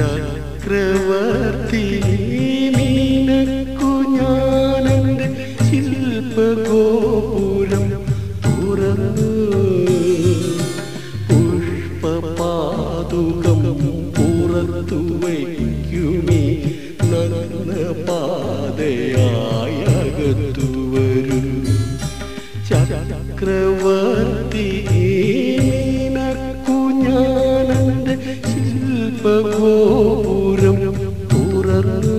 ചക്രവർത്തി നിനക്കു ഞാനെന്റെ ശില്പഗോപുരം തുറന്നു പുഷ്പപാതുകം പുറത്തു വയ്ക്കുമേ നന്ന പാതയായകത്തു വരൂ ചക്രവർത്തി നിനക്കു ഞാനെന്റെ ശില്പഗോപുരം തുറന്നു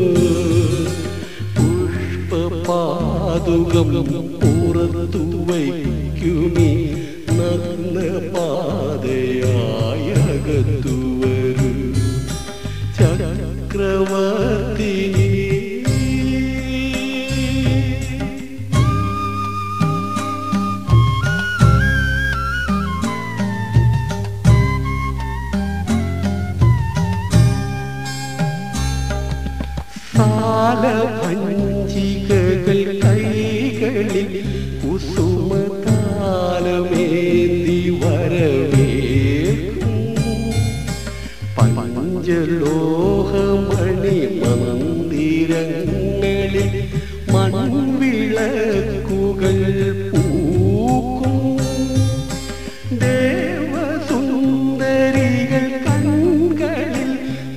പുഷ്പപാതുകം പുറത്തു വയ്ക്കുമേ നന്ന പാതയായകത്തു വരൂ ചക്രവർത്തി സാലഭഞ്ജികകൾ കൈകളിൽ കുസുമതാലമേന്തി വരവേൽക്കും പഞ്ചലോഹമണി മന്ദിരങ്ങളിൽ മൺവിളക്കുകൾ പൂക്കും ദേവസുന്ദരികൾ കൺകളിൽ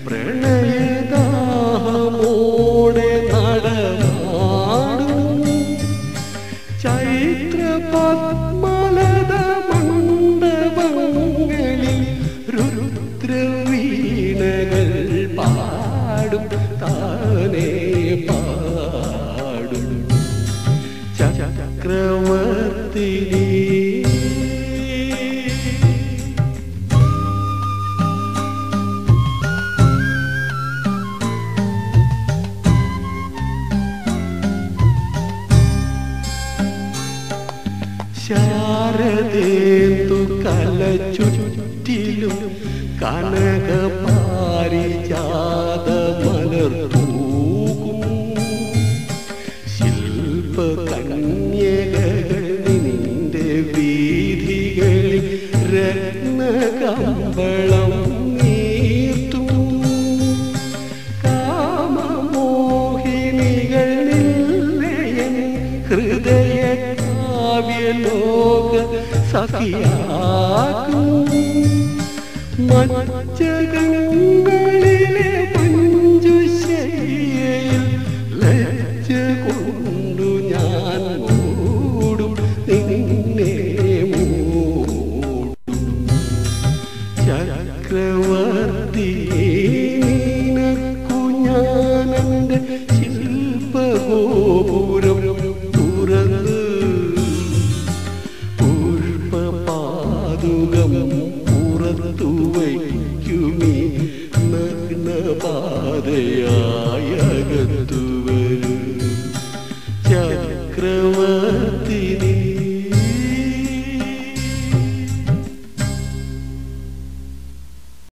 പ്രണയദാഹമോടെ നടമാടും ചൈത്ര പത്മലത മണ്ഡപങ്ങളിൽ രുദ്രവീണകൾ പാടും താനേ പാടും ചക്രവർത്തിനി ശാരദേന്ദു കല ചുറ്റിലും കനക പാരിജാത മലർത്തൂകും ശില്പ കന്യകകൾ നിന്റെ വീഥികളിൽ രത്നകമ്പളം നീർത്തും കാമമോഹിനികൾ നിന്നയൻ ഹൃദയ കാവ്യലോക സഖിയാക്കും മജ്ജകങ്ങൾ